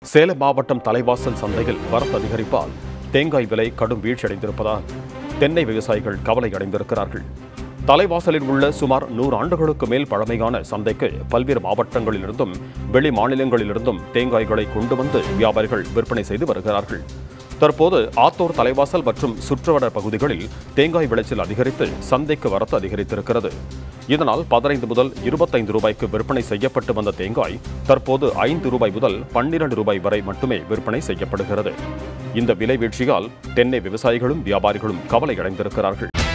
சேலம் மாவட்டம் தலைவாசல் சந்தையில் வரத்து அதிகரிப்பால் தேங்காய் விலை கடும் வீழ்ச்சியடைந்திருப்பதால் தென்னை விவசாயிகள் கவலை அடைந்திருக்கிறார்கள் தலைவாசலில் உள்ள சுமார் நூறு ஆண்டுகளுக்கு மேல் பழமையான சந்தைக்கு பல்வேறு மாவட்டங்களிலிருந்தும் வெளி மாநிலங்களிலிருந்தும் தேங்காய்களை கொண்டு வந்து வியாபாரிகள் விற்பனை செய்து வருகிறார்கள் தற்போது ஆத்தூர் தலைவாசல் மற்றும் சுற்றுவட பகுதிகளில் தேங்காய் விளைச்சல் அதிகரித்து சந்தைக்கு வரத்து அதிகரித்திருக்கிறது இதனால் பதினைந்து முதல் இருபத்தைந்து ரூபாய்க்கு விற்பனை செய்யப்பட்டு வந்த தேங்காய் தற்போது ஐந்து ரூபாய் முதல் பன்னிரண்டு ரூபாய் வரை மட்டுமே விற்பனை செய்யப்படுகிறது இந்த விலை வீழ்ச்சியால் தென்னை விவசாயிகளும் வியாபாரிகளும் கவலை அடைந்திருக்கிறார்கள்